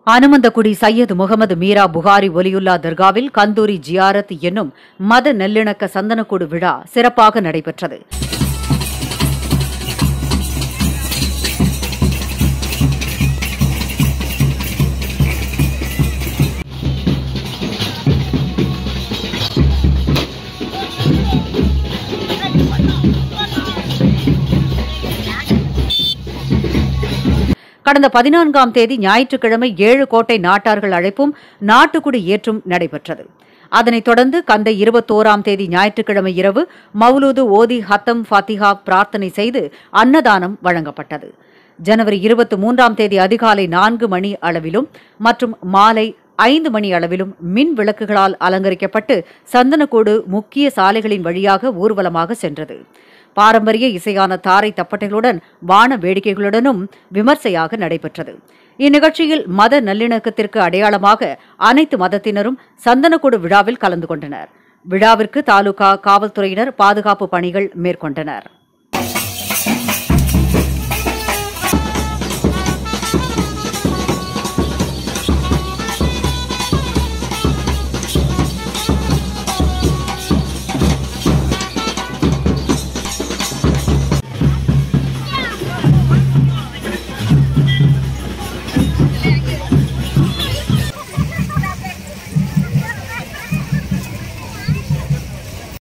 அனுமந்தகுடி சையது முகமது மீரா புகாரி ஒலியுல்லா தர்காவில் கந்தூரி ஜியாரத் என்னும் மத நல்லிணக்க சந்தனக்கூடு விழா சிறப்பாக நடைபெற்றது கடந்த பதினான்காம் தேதி ஞாயிற்றுக்கிழமை ஏழு கோட்டை நாட்டார்கள் அழைப்பும் நாட்டுக்குடி ஏற்றும் நடைபெற்றது அதனைத் தொடர்ந்து கந்தை இருபத்தோராம் தேதி ஞாயிற்றுக்கிழமை இரவு மௌலூது ஓதி ஹத்தம் ஃபாத்திஹா பிரார்த்தனை செய்து அன்னதானம் வழங்கப்பட்டது ஜனவரி இருபத்தி மூன்றாம் தேதி அதிகாலை நான்கு மணி அளவிலும் மற்றும் மாலை ஐந்து மணி அளவிலும் மின் விளக்குகளால் அலங்கரிக்கப்பட்டு சந்தனக்கூடு முக்கிய சாலைகளின் வழியாக ஊர்வலமாக சென்றது பாரம்பரிய இசையான தாரை தப்பட்டைகளுடன் வான வேடிக்கைகளுடனும் விமர்சையாக நடைபெற்றது இந்நிகழ்ச்சியில் மத நல்லிணக்கத்திற்கு அடையாளமாக அனைத்து மதத்தினரும் சந்தனக்கூடு விழாவில் கலந்து கொண்டனர் விழாவிற்கு தாலுகா காவல்துறையினர் பாதுகாப்பு பணிகள் மேற்கொண்டனர்